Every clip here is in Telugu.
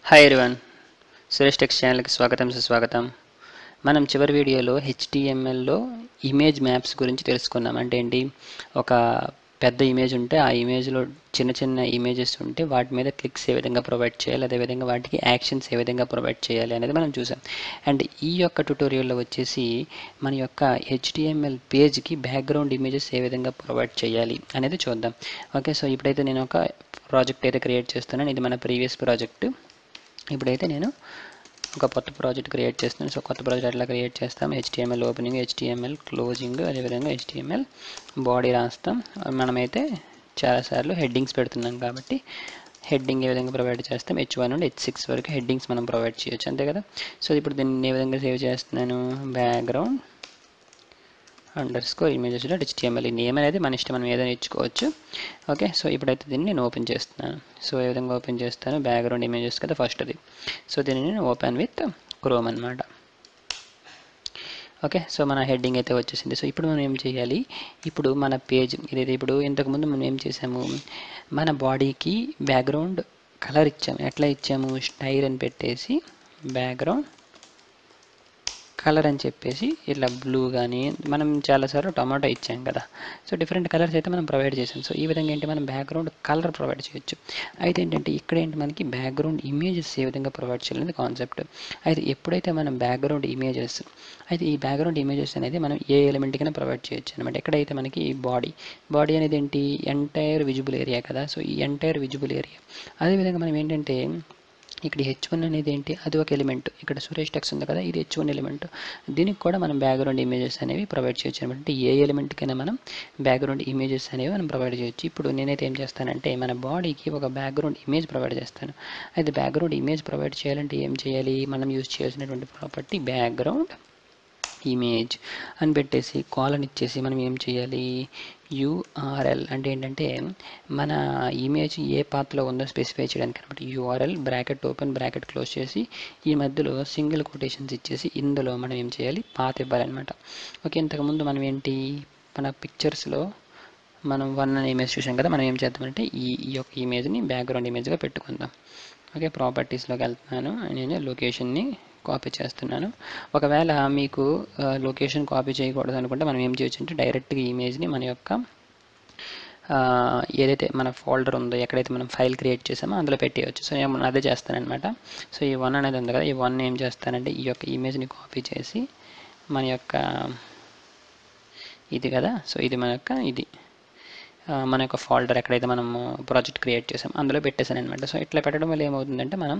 హాయ్ ఎరివన్ సురేష్ టెక్స్ ఛానల్కి స్వాగతం సుస్వాగతం మనం చివరి వీడియోలో హెచ్టిఎంఎల్లో ఇమేజ్ మ్యాప్స్ గురించి తెలుసుకున్నాం అంటే ఏంటి ఒక పెద్ద ఇమేజ్ ఉంటే ఆ ఇమేజ్లో చిన్న చిన్న ఇమేజెస్ ఉంటే వాటి మీద క్లిక్స్ ఏ విధంగా ప్రొవైడ్ చేయాలి అదేవిధంగా వాటికి యాక్షన్స్ ఏ విధంగా ప్రొవైడ్ చేయాలి అనేది మనం చూసాం అండ్ ఈ యొక్క ట్యుటోరియల్లో వచ్చేసి మన యొక్క హెచ్టిఎంఎల్ పేజ్కి బ్యాక్గ్రౌండ్ ఇమేజెస్ ఏ విధంగా ప్రొవైడ్ చేయాలి అనేది చూద్దాం ఓకే సో ఇప్పుడైతే నేను ఒక ప్రాజెక్ట్ అయితే క్రియేట్ చేస్తున్నాను ఇది మన ప్రీవియస్ ప్రాజెక్ట్ ఇప్పుడైతే నేను ఒక కొత్త ప్రాజెక్ట్ క్రియేట్ చేస్తున్నాను సో కొత్త ప్రాజెక్ట్ ఎట్లా క్రియేట్ చేస్తాం హెచ్టిఎంఎల్ ఓపెనింగ్ హెచ్టిఎంఎల్ క్లోజింగ్ అదేవిధంగా హెచ్టిఎంఎల్ బాడీ రాస్తాం మనమైతే చాలాసార్లు హెడ్డింగ్స్ పెడుతున్నాం కాబట్టి హెడ్డింగ్ ఏ విధంగా ప్రొవైడ్ చేస్తాం హెచ్ వన్ నుండి హెచ్ సిక్స్ వరకు హెడ్డింగ్స్ మనం ప్రొవైడ్ చేయొచ్చు అంతే కదా సో ఇప్పుడు దీన్ని ఏ విధంగా సేవ్ చేస్తున్నాను background underscore images dot HTML ఈ నేమ్ అనేది మన ఇష్టం మనం ఏదైనా ఇచ్చుకోవచ్చు ఓకే సో ఇప్పుడైతే దీన్ని నేను ఓపెన్ చేస్తున్నాను సో ఏ విధంగా ఓపెన్ చేస్తాను బ్యాక్గ్రౌండ్ ఇమేజెస్ కదా ఫస్ట్ అది సో దీన్ని నేను ఓపెన్ విత్ క్రోమ్ అనమాట ఓకే సో మన హెడ్డింగ్ అయితే వచ్చేసింది సో ఇప్పుడు మనం ఏం చేయాలి ఇప్పుడు మన పేజ్ ఇదైతే ఇప్పుడు ఇంతకుముందు మనం ఏం చేసాము మన బాడీకి బ్యాక్గ్రౌండ్ కలర్ ఇచ్చాము ఎట్లా ఇచ్చాము స్టైల్ అని పెట్టేసి బ్యాక్గ్రౌండ్ కలర్ అని చెప్పేసి ఇట్లా బ్లూ కానీ మనం చాలాసార్లు టమాటో ఇచ్చాం కదా సో డిఫరెంట్ కలర్స్ అయితే మనం ప్రొవైడ్ చేసాం సో ఈ విధంగా ఏంటి మనం బ్యాక్గ్రౌండ్ కలర్ ప్రొవైడ్ చేయొచ్చు అయితే ఏంటంటే ఇక్కడ ఏంటి మనకి బ్యాక్గ్రౌండ్ ఇమేజెస్ ఏ విధంగా ప్రొవైడ్ చేయాలనేది కాన్సెప్ట్ అయితే ఎప్పుడైతే మనం బ్యాక్గ్రౌండ్ ఇమేజెస్ అయితే ఈ బ్యాక్గ్రౌండ్ ఇమేజెస్ అనేది మనం ఏ ఎలిమెంట్కైనా ప్రొవైడ్ చేయొచ్చు అనమాట ఎక్కడైతే మనకి ఈ బాడీ బాడీ అనేది ఏంటి ఎంటైర్ విజిబుల్ ఏరియా కదా సో ఈ ఎంటైర్ విజిబుల్ ఏరియా అదేవిధంగా మనం ఏంటంటే ఇక్కడ హెచ్ వన్ అనేది ఏంటి అది ఒక ఎలిమెంట్ ఇక్కడ సురేష్ టెక్స్ ఉంది కదా ఇది హెచ్ వన్ ఎలిమెంట్ దీనికి కూడా మనం బ్యాక్గ్రౌండ్ ఇమేజెస్ అనేవి ప్రొవైడ్ చేయొచ్చు అనమాట అంటే ఏ ఎలిమెంట్కైనా మనం బ్యాక్గ్రౌండ్ ఇమేజెస్ అనేవి మనం ప్రొవైడ్ చేయొచ్చు ఇప్పుడు నేనైతే ఏం చేస్తానంటే మన బాడీకి ఒక బ్యాక్గ్రౌండ్ ఇమేజ్ ప్రొవైడ్ చేస్తాను అయితే బ్యాక్గ్రౌండ్ ఇమేజ్ ప్రొవైడ్ చేయాలంటే ఏం చేయాలి మనం యూజ్ చేయాల్సినటువంటి ప్రాపర్టీ బ్యాక్గ్రౌండ్ ఇమేజ్ అని పెట్టేసి కాలన్ ఇచ్చేసి మనం ఏం చేయాలి యూఆర్ఎల్ అంటే ఏంటంటే మన ఇమేజ్ ఏ పాత్రలో ఉందో స్పెసిఫై చేయడానికి అనమాట URL bracket open bracket close చేసి ఈ మధ్యలో సింగిల్ కొటేషన్స్ ఇచ్చేసి ఇందులో మనం ఏం చేయాలి పాత ఇవ్వాలన్నమాట ఓకే ఇంతకుముందు మనం ఏంటి మన పిక్చర్స్లో మనం వన్ అనే ఇమేజ్ చూసాం కదా మనం ఏం చేద్దామంటే ఈ ఈ యొక్క ఇమేజ్ని బ్యాక్గ్రౌండ్ ఇమేజ్గా పెట్టుకుందాం ఓకే ప్రాపర్టీస్లోకి వెళ్తున్నాను నేను లొకేషన్ని కాపీ చేస్తున్నాను ఒకవేళ మీకు లొకేషన్ కాపీ చేయకూడదు అనుకుంటే మనం ఏం చేయొచ్చు అంటే డైరెక్ట్గా ఇమేజ్ని మన యొక్క ఏదైతే మన ఫోల్డర్ ఉందో ఎక్కడైతే మనం ఫైల్ క్రియేట్ చేసామో అందులో పెట్టేయచ్చు సో నేను అదే చేస్తానమాట సో ఈ వన్ అనేది ఉంది కదా ఈ వన్ ఏం చేస్తానంటే ఈ యొక్క ఇమేజ్ని కాపీ చేసి మన యొక్క ఇది కదా సో ఇది మన యొక్క ఇది మన యొక్క ఫోల్డర్ ఎక్కడైతే మనం ప్రాజెక్ట్ క్రియేట్ చేసాం అందులో పెట్టేశాను అనమాట సో ఇట్లా పెట్టడం వల్ల ఏమవుతుందంటే మనం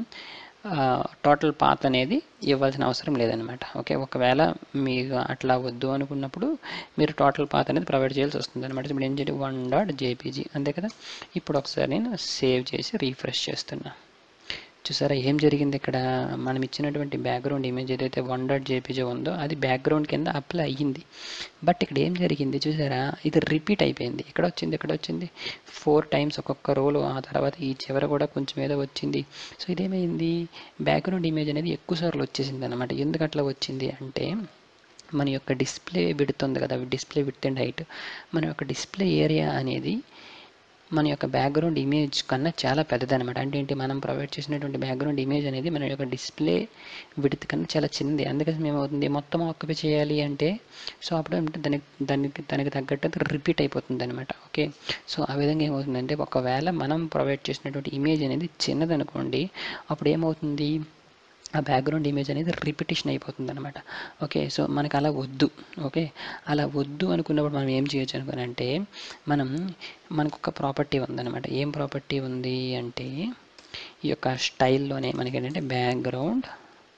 టోటల్ పాత్ అనేది ఇవ్వాల్సిన అవసరం లేదనమాట ఓకే ఒకవేళ మీకు అట్లా వద్దు అనుకున్నప్పుడు మీరు టోటల్ పాత్ అనేది ప్రొవైడ్ చేయాల్సి వస్తుంది అనమాట ఇప్పుడు ఏం చేయాలి వన్ డాట్ జేపీజీ అంతే కదా ఇప్పుడు ఒకసారి నేను సేవ్ చేసి రీఫ్రెష్ చేస్తున్నా చూసారా ఏం జరిగింది ఇక్కడ మనం ఇచ్చినటువంటి బ్యాక్గ్రౌండ్ ఇమేజ్ ఏదైతే వన్ డాట్ జేపీజీ ఉందో అది బ్యాక్గ్రౌండ్ కింద అప్లై అయ్యింది బట్ ఇక్కడ ఏం జరిగింది చూసారా ఇది రిపీట్ అయిపోయింది ఇక్కడ వచ్చింది ఇక్కడ వచ్చింది ఫోర్ టైమ్స్ ఒక్కొక్క రోలు ఆ తర్వాత ఈ చివర కూడా కొంచెం ఏదో వచ్చింది సో ఇదేమైంది బ్యాక్గ్రౌండ్ ఇమేజ్ అనేది ఎక్కువ సార్లు వచ్చేసింది అనమాట ఎందుకు అట్లా వచ్చింది అంటే మన యొక్క డిస్ప్లే విడుతుంది కదా డిస్ప్లే విత్ అండ్ హైట్ మన యొక్క డిస్ప్లే ఏరియా అనేది మన యొక్క బ్యాక్గ్రౌండ్ ఇమేజ్ కన్నా చాలా పెద్దదనమాట అంటే ఏంటి మనం ప్రొవైడ్ చేసినటువంటి బ్యాక్గ్రౌండ్ ఇమేజ్ అనేది మన యొక్క డిస్ప్లే విడత్ కన్నా చాలా చిన్నది అందుకని ఏమవుతుంది మొత్తం ఆక్యుపై చేయాలి అంటే సో అప్పుడు అంటే దానికి దానికి దానికి తగ్గట్టు రిపీట్ అయిపోతుంది అనమాట ఓకే సో ఆ విధంగా ఏమవుతుందంటే ఒకవేళ మనం ప్రొవైడ్ చేసినటువంటి ఇమేజ్ అనేది చిన్నదనుకోండి అప్పుడు ఏమవుతుంది ఆ బ్యాక్గ్రౌండ్ ఇమేజ్ అనేది రిపిటేషన్ అయిపోతుంది అనమాట ఓకే సో మనకు అలా వద్దు ఓకే అలా వద్దు అనుకున్నప్పుడు మనం ఏం చేయొచ్చు అనుకుని అంటే మనం మనకు ఒక ప్రాపర్టీ ఉందన్నమాట ఏం ప్రాపర్టీ ఉంది అంటే ఈ యొక్క స్టైల్లోనే మనకి ఏంటంటే బ్యాక్గ్రౌండ్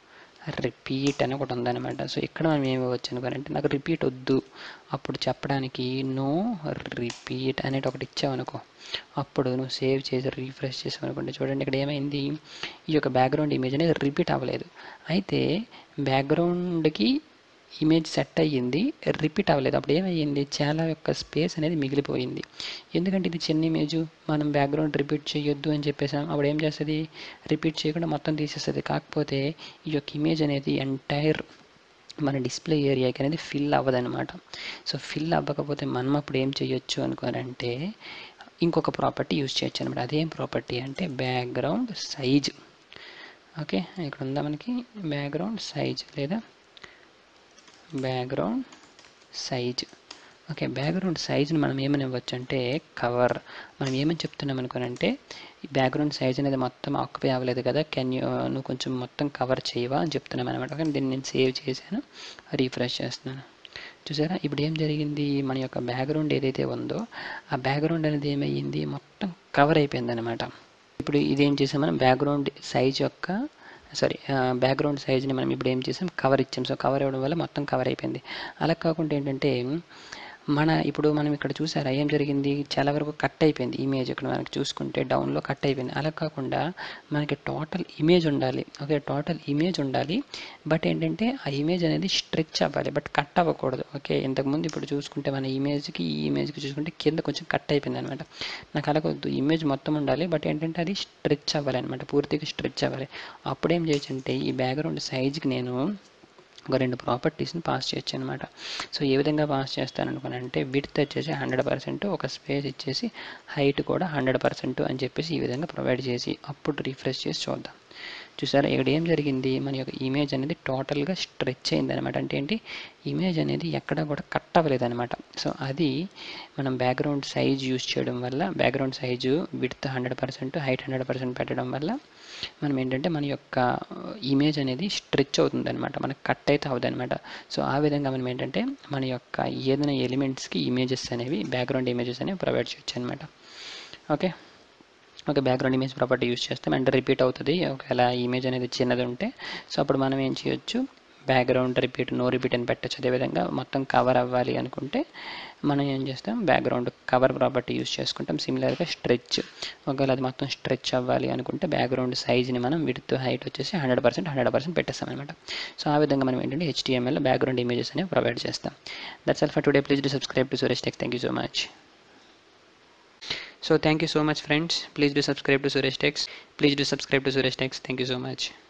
రిపీట్ అని ఒకటి ఉందన్నమాట సో ఇక్కడ మనం ఏమి ఇవ్వచ్చు అనుకోనంటే నాకు రిపీట్ వద్దు అప్పుడు చెప్పడానికి నో రిపీట్ అనేది ఒకటి ఇచ్చావనుకో అప్పుడు నువ్వు సేవ్ చేసి రీఫ్రెష్ చేసావు అనుకోండి చూడండి ఇక్కడ ఏమైంది ఈ యొక్క బ్యాక్గ్రౌండ్ ఇమేజ్ అనేది రిపీట్ అవ్వలేదు అయితే బ్యాక్గ్రౌండ్కి ఇమేజ్ సెట్ అయ్యింది రిపీట్ అవ్వలేదు అప్పుడు ఏమయ్యింది చాలా యొక్క స్పేస్ అనేది మిగిలిపోయింది ఎందుకంటే ఇది చిన్న ఇమేజ్ మనం బ్యాక్గ్రౌండ్ రిపీట్ చేయొద్దు అని చెప్పేసాం అప్పుడు ఏం చేస్తుంది రిపీట్ చేయకుండా మొత్తం తీసేస్తుంది కాకపోతే ఈ యొక్క ఇమేజ్ అనేది ఎంటైర్ మన డిస్ప్లే ఏరియాకి అనేది ఫిల్ అవ్వదనమాట సో ఫిల్ అవ్వకపోతే మనం అప్పుడు ఏం చేయొచ్చు అనుకోనంటే ఇంకొక ప్రాపర్టీ యూజ్ చేయొచ్చు అనమాట అదేం ప్రాపర్టీ అంటే బ్యాక్గ్రౌండ్ సైజ్ ఓకే ఇక్కడ ఉందా మనకి బ్యాక్గ్రౌండ్ సైజ్ లేదా బ్యాక్గ్రౌండ్ సైజ్ ఓకే బ్యాక్గ్రౌండ్ సైజ్ని మనం ఏమని ఇవ్వచ్చు అంటే కవర్ మనం ఏమని చెప్తున్నాం అనుకోనంటే ఈ బ్యాక్గ్రౌండ్ సైజ్ అనేది మొత్తం ఆక్యుపై అవ్వలేదు కదా కెన్ యూ నువ్వు కొంచెం మొత్తం కవర్ చేయవా అని చెప్తున్నాం అనమాట ఓకే దీన్ని నేను సేవ్ చేశాను రీఫ్రెష్ చేస్తున్నాను చూసారా ఇప్పుడు ఏం జరిగింది మన యొక్క బ్యాక్గ్రౌండ్ ఏదైతే ఉందో ఆ బ్యాక్గ్రౌండ్ అనేది ఏమయ్యింది మొత్తం కవర్ అయిపోయింది అనమాట ఇప్పుడు ఇదేం చేసాం మనం బ్యాక్గ్రౌండ్ సైజ్ యొక్క సారీ బ్యాక్గ్రౌండ్ సైజ్ని మనం ఇప్పుడు ఏం చేసాం కవర్ ఇచ్చాం సో కవర్ ఇవ్వడం వల్ల మొత్తం కవర్ అయిపోయింది అలా కాకుండా ఏంటంటే మన ఇప్పుడు మనం ఇక్కడ చూసారా ఏం జరిగింది చాలా వరకు కట్ అయిపోయింది ఇమేజ్ ఇక్కడ మనకి చూసుకుంటే డౌన్లో కట్ అయిపోయింది అలా కాకుండా మనకి టోటల్ ఇమేజ్ ఉండాలి ఓకే టోటల్ ఇమేజ్ ఉండాలి బట్ ఏంటంటే ఆ ఇమేజ్ అనేది స్ట్రెచ్ అవ్వాలి బట్ కట్ అవ్వకూడదు ఓకే ఇంతకుముందు ఇప్పుడు చూసుకుంటే మన ఇమేజ్కి ఈ ఇమేజ్కి చూసుకుంటే కింద కొంచెం కట్ అయిపోయింది అనమాట నాకు అలా వద్దు ఇమేజ్ మొత్తం ఉండాలి బట్ ఏంటంటే అది స్ట్రెచ్ అవ్వాలి అనమాట పూర్తిగా స్ట్రెచ్ అవ్వాలి అప్పుడు ఏం చేయొచ్చు అంటే ఈ బ్యాక్గ్రౌండ్ సైజ్కి నేను ఒక రెండు ప్రాపర్టీస్ని పాస్ చేయొచ్చు అనమాట సో ఏ విధంగా పాస్ చేస్తాను అనుకున్నానంటే విడ్త్ వచ్చేసి హండ్రెడ్ పర్సెంట్ ఒక స్పేస్ ఇచ్చేసి హైట్ కూడా హండ్రెడ్ పర్సెంట్ అని చెప్పేసి ఈ విధంగా ప్రొవైడ్ చేసి అప్పుడు రీఫ్రెష్ చేసి చూద్దాం చూసారా ఇక్కడ ఏం జరిగింది మన యొక్క ఇమేజ్ అనేది టోటల్గా స్ట్రెచ్ అయింది అనమాట అంటే ఏంటి ఇమేజ్ అనేది ఎక్కడ కూడా కట్ అవ్వలేదు అనమాట సో అది మనం బ్యాక్గ్రౌండ్ సైజ్ యూజ్ చేయడం వల్ల background size width hundred percent height hundred percent పెట్టడం వల్ల మనం ఏంటంటే మన యొక్క ఇమేజ్ అనేది స్ట్రెచ్ అవుతుంది అనమాట మనకు కట్ అయితే అవుతుంది అనమాట సో ఆ విధంగా మనం ఏంటంటే మన యొక్క ఏదైనా ఎలిమెంట్స్కి ఇమేజెస్ అనేవి బ్యాక్గ్రౌండ్ ఇమేజెస్ అనేవి ప్రొవైడ్ చేయొచ్చు అనమాట okay okay background image property use చేస్తే అంటే రిపీట్ అవుతుంది ఒకవేళ ఇమేజ్ అనేది చిన్నది ఉంటే సో అప్పుడు మనం ఏం చేయొచ్చు బ్యాక్గ్రౌండ్ రిపీట్ నో రిపీట్ అని పెట్టచ్చు అదేవిధంగా మొత్తం కవర్ అవ్వాలి అనుకుంటే మనం ఏం చేస్తాం బ్యాక్గ్రౌండ్ కవర్ ప్రాపర్టీ యూస్ చేసుకుంటాం సిమిలర్గా స్ట్రెచ్ ఒకవేళ అది మొత్తం స్ట్రెచ్ అవ్వాలి అనుకుంటే బ్యాక్గ్రౌండ్ సైజ్ని మనం విత్ హైట్ వచ్చేసి హండ్రెడ్ పర్సెంట్ హండ్రెడ్ పర్సెంట్ పెట్టేస్తాం అనమాట సో ఆ విధంగా మనం ఏంటంటే హెచ్టిఎంఎల్ బ్యాక్గ్రౌండ్ ఇమేజెస్ అనేవి ప్రొవైడ్ చేస్తాం that's all for today please do subscribe to Suresh tech thank you so much So thank you so much friends. Please do subscribe to Suresh Tex. Please do subscribe to Suresh Tex. Thank you so much.